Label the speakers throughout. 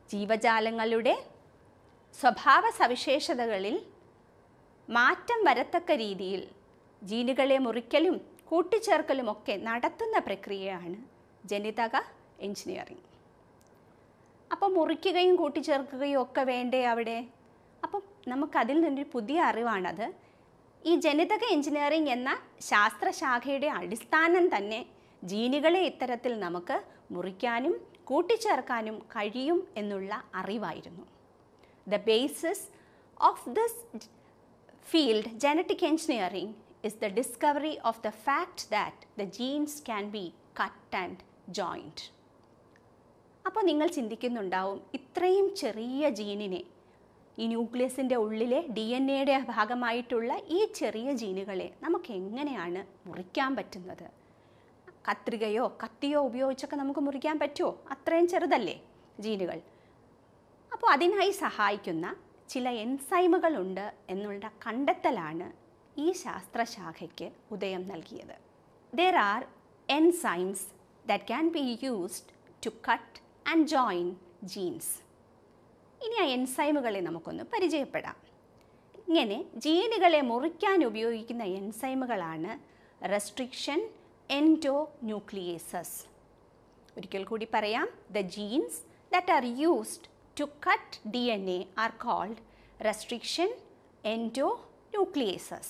Speaker 1: ജീവജാലങ്ങളുടെ സ്വഭാവ സവിശേഷതകളിൽ മാറ്റം വരത്തക്ക രീതിയിൽ ജീനുകളെ മുറിക്കലും കൂട്ടിച്ചേർക്കലും ഒക്കെ നടത്തുന്ന പ്രക്രിയയാണ് ജനിതക എഞ്ചിനീയറിംഗ് അപ്പോൾ മുറിക്കുകയും കൂട്ടിച്ചേർക്കുകയും ഒക്കെ വേണ്ടേ അവിടെ അപ്പം നമുക്കതിൽ നിന്നൊരു പുതിയ അറിവാണത് ഈ ജനിതക എഞ്ചിനീയറിംഗ് എന്ന ശാസ്ത്രശാഖയുടെ അടിസ്ഥാനം തന്നെ ജീനുകളെ ഇത്തരത്തിൽ നമുക്ക് മുറിക്കാനും കൂട്ടിച്ചേർക്കാനും കഴിയും എന്നുള്ള അറിവായിരുന്നു the basis of this field, genetic engineering is the discovery of the fact that the genes can be cut and joined. അപ്പോൾ നിങ്ങൾ ചിന്തിക്കുന്നുണ്ടാവും ഇത്രയും ചെറിയ ജീനിനെ ഈ ന്യൂക്ലിയസിൻ്റെ ഉള്ളിലെ ഡി എൻ എയുടെ ഭാഗമായിട്ടുള്ള ഈ ചെറിയ ജീനുകളെ നമുക്ക് എങ്ങനെയാണ് മുറിക്കാൻ പറ്റുന്നത് കത്രികയോ കത്തിയോ ഉപയോഗിച്ചൊക്കെ നമുക്ക് മുറിക്കാൻ പറ്റുമോ അത്രയും ചെറുതല്ലേ ജീനുകൾ അപ്പോൾ അതിനായി സഹായിക്കുന്ന ചില എൻസൈമുകളുണ്ട് എന്നുള്ള കണ്ടെത്തലാണ് ഈ ശാസ്ത്രശാഖയ്ക്ക് ഉദയം നൽകിയത് there are enzymes that can be used to cut and join genes ഇനി ആ എൻസൈമുകളെ നമുക്കൊന്ന് പരിചയപ്പെടാം ഇങ്ങനെ ജീനുകളെ മുറിക്കാൻ ഉപയോഗിക്കുന്ന എൻസൈമുകളാണ് റെസ്ട്രിക്ഷൻ എൻഡോ ന്യൂക്ലിയേസസ് ഒരിക്കൽ കൂടി പറയാം the genes that are used to cut D N A are called restriction endonucleases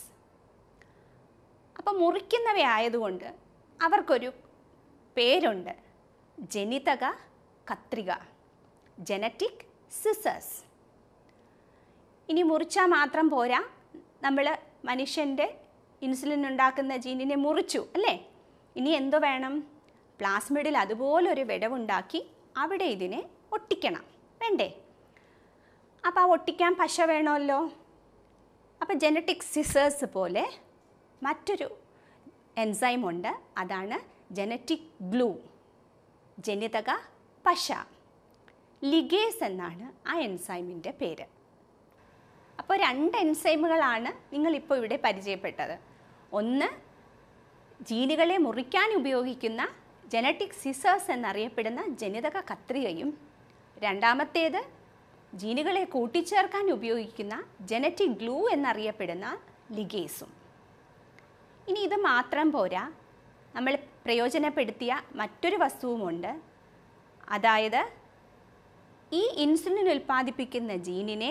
Speaker 1: അപ്പം മുറിക്കുന്നവയായതുകൊണ്ട് അവർക്കൊരു പേരുണ്ട് ജനിതക കത്രിക ജനറ്റിക് സിസേഴ്സ് ഇനി മുറിച്ചാൽ മാത്രം പോരാ നമ്മൾ മനുഷ്യൻ്റെ ഇൻസുലിൻ ഉണ്ടാക്കുന്ന ജീനിനെ മുറിച്ചു അല്ലേ ഇനി എന്തോ വേണം പ്ലാസ്മിഡിൽ അതുപോലൊരു വിടവുണ്ടാക്കി അവിടെ ഇതിനെ ഒട്ടിക്കണം വേണ്ടേ അപ്പോൾ ആ ഒട്ടിക്കാൻ പശ വേണമല്ലോ അപ്പോൾ ജനറ്റിക് സിസേഴ്സ് പോലെ മറ്റൊരു എൻസൈം ഉണ്ട് അതാണ് ജനറ്റിക് ഗ്ലൂ ജനിതക പശ ലിഗേസ് എന്നാണ് ആ എൻസൈമിൻ്റെ പേര് അപ്പോൾ രണ്ട് എൻസൈമുകളാണ് നിങ്ങളിപ്പോൾ ഇവിടെ പരിചയപ്പെട്ടത് ഒന്ന് ജീനുകളെ മുറിക്കാൻ ഉപയോഗിക്കുന്ന ജനറ്റിക് സിസേഴ്സ് എന്നറിയപ്പെടുന്ന ജനിതക കത്രികയും രണ്ടാമത്തേത് ജീനുകളെ കൂട്ടിച്ചേർക്കാൻ ഉപയോഗിക്കുന്ന ജനറ്റിക് ഗ്ലൂ എന്നറിയപ്പെടുന്ന ലിഗേസും ഇനി ഇത് മാത്രം പോരാ നമ്മൾ പ്രയോജനപ്പെടുത്തിയ മറ്റൊരു വസ്തുവുമുണ്ട് അതായത് ഈ ഇൻസുലിൻ ഉൽപ്പാദിപ്പിക്കുന്ന ജീനിനെ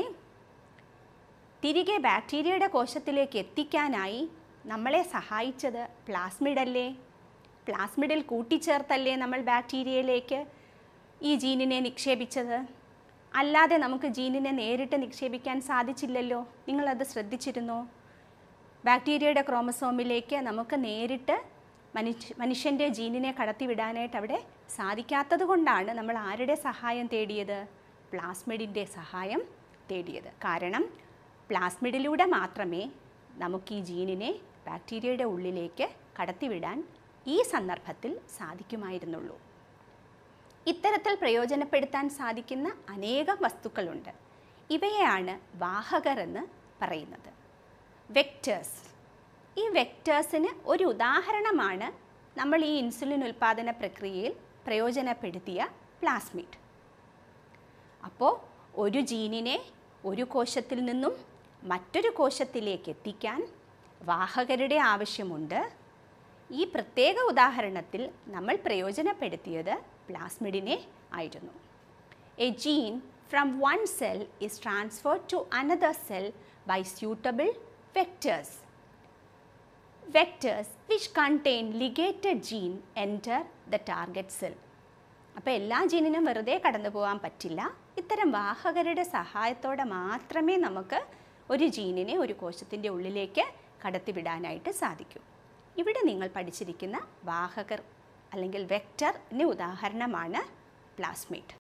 Speaker 1: തിരികെ ബാക്ടീരിയയുടെ കോശത്തിലേക്ക് എത്തിക്കാനായി നമ്മളെ സഹായിച്ചത് പ്ലാസ്മിഡല്ലേ പ്ലാസ്മിഡിൽ കൂട്ടിച്ചേർത്തല്ലേ നമ്മൾ ബാക്ടീരിയയിലേക്ക് ഈ ജീനിനെ നിക്ഷേപിച്ചത് അല്ലാതെ നമുക്ക് ജീനിനെ നേരിട്ട് നിക്ഷേപിക്കാൻ സാധിച്ചില്ലല്ലോ നിങ്ങളത് ശ്രദ്ധിച്ചിരുന്നോ ബാക്ടീരിയയുടെ ക്രോമസോമിലേക്ക് നമുക്ക് നേരിട്ട് മനുഷ്യ മനുഷ്യൻ്റെ ജീനിനെ കടത്തിവിടാനായിട്ട് അവിടെ സാധിക്കാത്തത് കൊണ്ടാണ് നമ്മൾ ആരുടെ സഹായം തേടിയത് പ്ലാസ്മിഡിൻ്റെ സഹായം തേടിയത് കാരണം പ്ലാസ്മിഡിലൂടെ മാത്രമേ നമുക്ക് ഈ ജീനിനെ ബാക്ടീരിയയുടെ ഉള്ളിലേക്ക് കടത്തിവിടാൻ ഈ സന്ദർഭത്തിൽ സാധിക്കുമായിരുന്നുള്ളൂ ഇത്തരത്തിൽ പ്രയോജനപ്പെടുത്താൻ സാധിക്കുന്ന അനേകം വസ്തുക്കളുണ്ട് ഇവയെയാണ് വാഹകർ എന്ന് പറയുന്നത് വെക്റ്റേഴ്സ് ഈ വെക്റ്റേഴ്സിന് ഒരു ഉദാഹരണമാണ് നമ്മൾ ഈ ഇൻസുലിൻ ഉൽപ്പാദന പ്രക്രിയയിൽ പ്രയോജനപ്പെടുത്തിയ പ്ലാസ്മിഡ് അപ്പോൾ ഒരു ജീനിനെ ഒരു കോശത്തിൽ നിന്നും മറ്റൊരു കോശത്തിലേക്ക് എത്തിക്കാൻ വാഹകരുടെ ആവശ്യമുണ്ട് ഈ പ്രത്യേക ഉദാഹരണത്തിൽ നമ്മൾ പ്രയോജനപ്പെടുത്തിയത് പ്ലാസ്മിഡിനെ ആയിരുന്നു a gene from one cell is transferred to another cell by suitable vectors vectors which contain ligated gene enter the target cell അപ്പോൾ എല്ലാ ജീനിനും വെറുതെ കടന്നു പോകാൻ പറ്റില്ല ഇത്തരം വാഹകരുടെ സഹായത്തോടെ മാത്രമേ നമുക്ക് ഒരു ജീനിനെ ഒരു കോശത്തിൻ്റെ ഉള്ളിലേക്ക് കടത്തിവിടാനായിട്ട് സാധിക്കൂ ഇവിടെ നിങ്ങൾ പഠിച്ചിരിക്കുന്ന വാഹകർ അല്ലെങ്കിൽ വെക്റ്ററിന് ഉദാഹരണമാണ് പ്ലാസ്മിഡ്